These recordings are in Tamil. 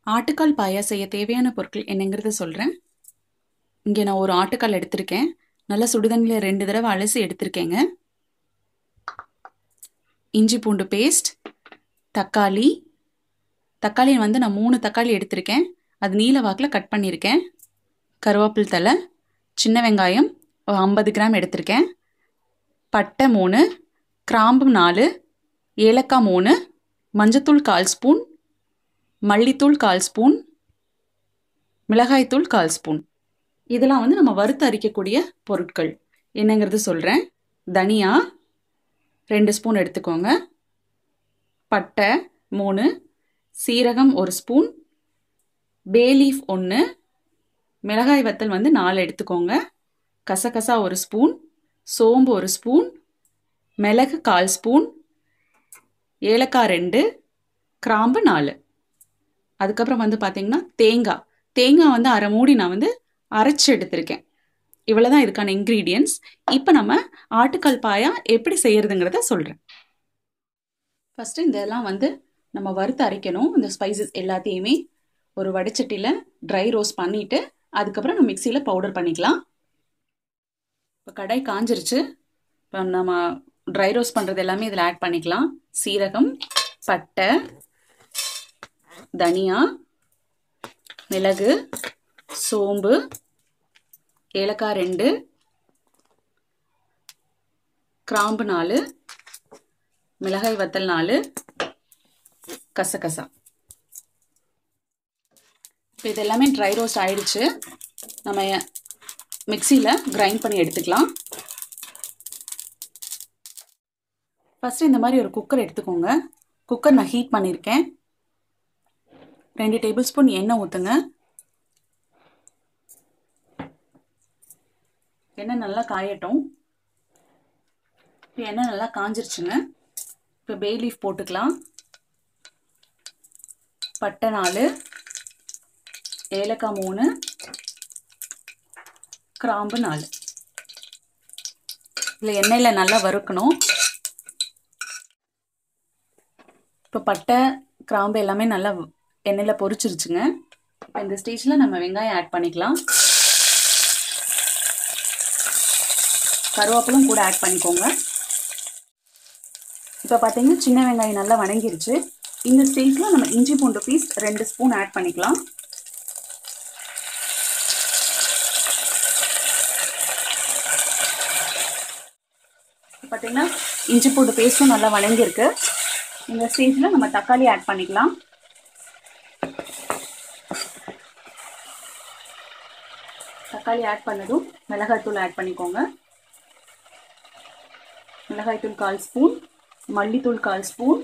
ஆட்டுக்கால் பாயா செய்ய தேவையான பொருட்கள் என்னங்கிறத சொல்கிறேன் இங்கே நான் ஒரு ஆட்டுக்கால் எடுத்திருக்கேன் நல்லா சுடுதண்ணியில் ரெண்டு தடவை அலசி எடுத்திருக்கேங்க இஞ்சி பூண்டு பேஸ்ட் தக்காளி தக்காளி வந்து நான் மூணு தக்காளி எடுத்திருக்கேன் அது நீல வாக்கில் கட் பண்ணியிருக்கேன் கருவேப்பில் தலை சின்ன வெங்காயம் ஒரு ஐம்பது கிராம் எடுத்திருக்கேன் பட்டை மூணு கிராம்பு நாலு ஏலக்காய் மூணு மஞ்சத்தூள் கால் ஸ்பூன் மல்லித்தூள் கால் ஸ்பூன் மிளகாய்த்தூள் கால் ஸ்பூன் இதெல்லாம் வந்து நம்ம வறுத்து அரிக்கக்கூடிய பொருட்கள் என்னங்கிறது சொல்கிறேன் தனியா ரெண்டு ஸ்பூன் எடுத்துக்கோங்க பட்டை மூணு சீரகம் ஒரு ஸ்பூன் பேலீஃப் ஒன்று மிளகாய் வத்தல் வந்து நாலு எடுத்துக்கோங்க கசகசா ஒரு ஸ்பூன் சோம்பு ஒரு ஸ்பூன் மிளகு கால் ஸ்பூன் ஏலக்காய் ரெண்டு கிராம்பு நாலு அதுக்கப்புறம் வந்து பார்த்திங்கன்னா தேங்காய் தேங்காய் வந்து அரை மூடி நான் வந்து அரைச்சி எடுத்திருக்கேன் இவ்வளோ தான் இதுக்கான இன்க்ரீடியன்ஸ் இப்போ நம்ம ஆட்டுக்கால் பாயா எப்படி செய்யறதுங்கிறத சொல்கிறேன் ஃபஸ்ட்டு இதெல்லாம் வந்து நம்ம வறுத்து அரைக்கணும் இந்த ஸ்பைசஸ் எல்லாத்தையுமே ஒரு வடைச்சட்டியில் ட்ரை ரோஸ்ட் பண்ணிவிட்டு அதுக்கப்புறம் நம்ம மிக்சியில் பவுடர் பண்ணிக்கலாம் இப்போ கடாய் காஞ்சிருச்சு இப்போ நம்ம ட்ரை ரோஸ்ட் பண்ணுறது எல்லாமே இதில் ஆட் பண்ணிக்கலாம் சீரகம் பட்டை தனியா மிளகு சோம்பு ஏலக்காய் ரெண்டு கிராம்பு நாலு மிளகாய் வத்தல் நாலு கசகசா இப்போ இது எல்லாமே ட்ரை ரோஸ்ட் ஆயிடுச்சு நம்ம மிக்சியில் கிரைண்ட் பண்ணி எடுத்துக்கலாம் ஃபஸ்ட்டு இந்த மாதிரி ஒரு குக்கர் எடுத்துக்கோங்க குக்கர் நான் ஹீட் பண்ணியிருக்கேன் ரெண்டு டேபிள் ஸ்பூன் எண்ணெய் ஊற்றுங்க எண்ணெய் நல்லா காயட்டும் இப்போ எண்ணெய் நல்லா காஞ்சிருச்சுங்க இப்போ பே லீஃப் போட்டுக்கலாம் பட்டை நாலு ஏலக்காய் மூணு கிராம்பு நாலு இல்லை எண்ணெயில் நல்லா வறுக்கணும் இப்போ பட்டை கிராம்பு எல்லாமே நல்லா எண்ணெயில் பொரிச்சிருச்சுங்க இப்போ இந்த ஸ்டேஜில் நம்ம வெங்காயம் ஆட் பண்ணிக்கலாம் கருவேப்பிலும் கூட ஆட் பண்ணிக்கோங்க இப்போ பார்த்தீங்கன்னா சின்ன வெங்காயம் நல்லா வணங்கிருச்சு இந்த ஸ்டேஜில் நம்ம இஞ்சி பூண்டு பீஸ் ரெண்டு ஸ்பூன் ஆட் பண்ணிக்கலாம் பார்த்தீங்கன்னா இஞ்சி பூண்டு பேஸ்ட்டும் நல்லா வணங்கியிருக்கு இந்த ஸ்டேஜில் நம்ம தக்காளி ஆட் பண்ணிக்கலாம் தக்காளி ஆட் பண்ணதும் மிளகாய்த்தூள் ஆட் பண்ணிக்கோங்க மிளகாய்த்தூள் கால் ஸ்பூன் மல்லித்தூள் கால் ஸ்பூன்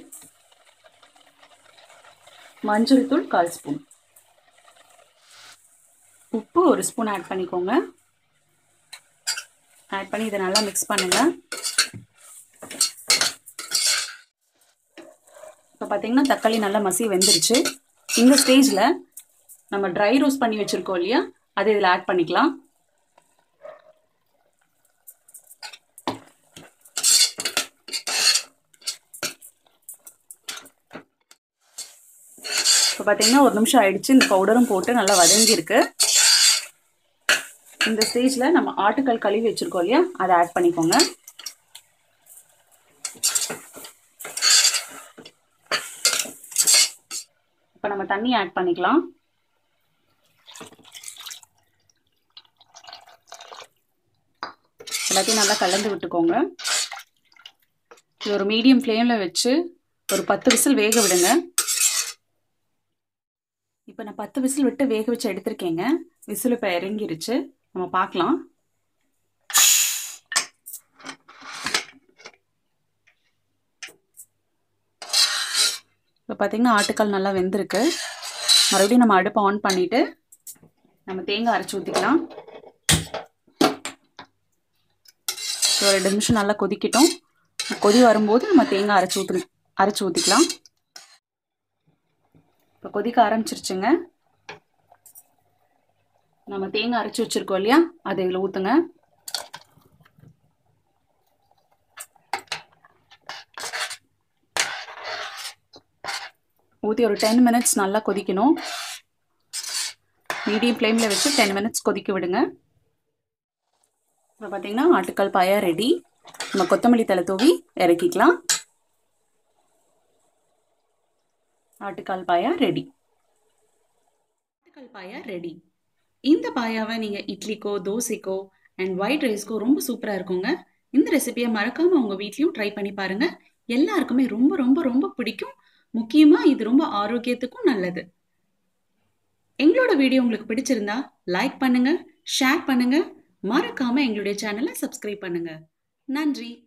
மஞ்சள் தூள் கால் ஸ்பூன் உப்பு ஒரு ஸ்பூன் ஆட் பண்ணிக்கோங்க ஆட் பண்ணி இதை நல்லா மிக்ஸ் பண்ணுங்க இப்போ பார்த்தீங்கன்னா தக்காளி நல்லா மசி வெந்துருச்சு இந்த ஸ்டேஜில் நம்ம ட்ரை ரோஸ்ட் பண்ணி வச்சுருக்கோம் இல்லையா அதை இதில் ஆட் பண்ணிக்கலாம் இப்போ பார்த்தீங்கன்னா ஒரு நிமிஷம் ஆயிடுச்சு இந்த பவுடரும் போட்டு நல்லா வதங்கியிருக்கு இந்த ஸ்டேஜில் நம்ம ஆட்டுக்கல் கழுவி வச்சுருக்கோம் இல்லையா அதை ஆட் பண்ணிக்கோங்க இப்போ நம்ம தண்ணி ஆட் பண்ணிக்கலாம் எல்லாத்தையும் நல்லா கலந்து விட்டுக்கோங்க இது ஒரு மீடியம் ஃப்ளேமில் வச்சு ஒரு பத்து விசில் வேக விடுங்க இப்போ நான் பத்து விசில் விட்டு வேக வச்சு எடுத்திருக்கேங்க விசில் இப்போ இறங்கிருச்சு நம்ம பார்க்கலாம் இப்போ பார்த்தீங்கன்னா ஆட்டுக்கால் நல்லா வெந்திருக்கு மறுபடியும் நம்ம அடுப்பை ஆன் பண்ணிவிட்டு நம்ம தேங்காய் அரைச்சி ஊற்றிக்கலாம் ஒரு ரெண்டு நிமிஷம் நல்லா கொதிக்கட்டும் கொதி வரும்போது நம்ம தேங்காய் அரைச்சி ஊற்று அரைச்சி ஊற்றிக்கலாம் இப்போ கொதிக்க ஆரம்பிச்சிருச்சுங்க நம்ம தேங்காய் அரைச்சி வச்சுருக்கோம் இல்லையா அதை இதில் ஊற்றுங்க ஊற்றி ஒரு டென் மினிட்ஸ் நல்லா கொதிக்கணும் மீடியம் ஃப்ளேமில் வச்சு டென் மினிட்ஸ் கொதிக்க விடுங்க இப்போ பார்த்தீங்கன்னா ஆட்டுக்கால் பாயா ரெடி நம்ம கொத்தமல்லி தலை தூவி இறக்கிக்கலாம் ஆட்டுக்கால் பாயா ரெடி ஆட்டுக்கால் பாயா ரெடி இந்த பாயாவை நீங்கள் இட்லிக்கோ தோசைக்கோ அண்ட் ஒயிட் ரைஸ்க்கோ ரொம்ப சூப்பராக இருக்குங்க இந்த ரெசிபியை மறக்காமல் உங்கள் வீட்லேயும் ட்ரை பண்ணி பாருங்கள் எல்லாருக்குமே ரொம்ப ரொம்ப ரொம்ப பிடிக்கும் முக்கியமாக இது ரொம்ப ஆரோக்கியத்துக்கும் நல்லது எங்களோட வீடியோ உங்களுக்கு பிடிச்சிருந்தா லைக் பண்ணுங்க ஷேர் பண்ணுங்க மறக்காம எங்களுடைய சேனலை சப்ஸ்கிரைப் பண்ணுங்க நன்றி